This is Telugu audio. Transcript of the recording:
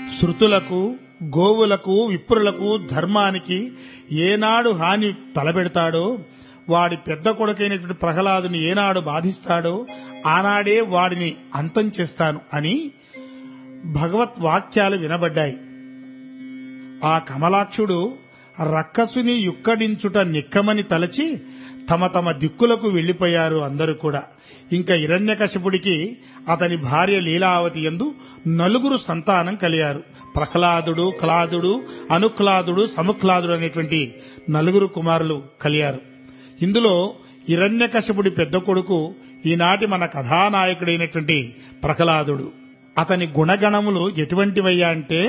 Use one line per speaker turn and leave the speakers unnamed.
శృతులకు గోవులకు విప్రులకు ధర్మానికి ఏనాడు హాని తలపెడతాడో వాడి పెద్ద కొడుకైనటువంటి ప్రహ్లాదుని ఏనాడు బాధిస్తాడో ఆనాడే వాడిని అంతం చేస్తాను అని భగవత్ వాక్యాలు వినబడ్డాయి ఆ కమలాక్షుడు రక్కసుని యుక్కడించుట నిక్కమని తలచి తమ తమ దిక్కులకు వెళ్లిపోయారు అందరూ కూడా ఇంకా హిరణ్యకశిపుడికి అతని భార్య లీలావతి ఎందు నలుగురు సంతానం కలిగారు ప్రహ్లాదుడు క్లాదుడు అనుక్లాదుడు సముక్లాదుడు అనేటువంటి నలుగురు కుమారులు కలిగారు ఇందులో హిరణ్యకశిపుడి పెద్ద కొడుకు ఈనాటి మన కథానాయకుడైనటువంటి ప్రహ్లాదుడు అతని గుణగణములు ఎటువంటివయ్యా అంటే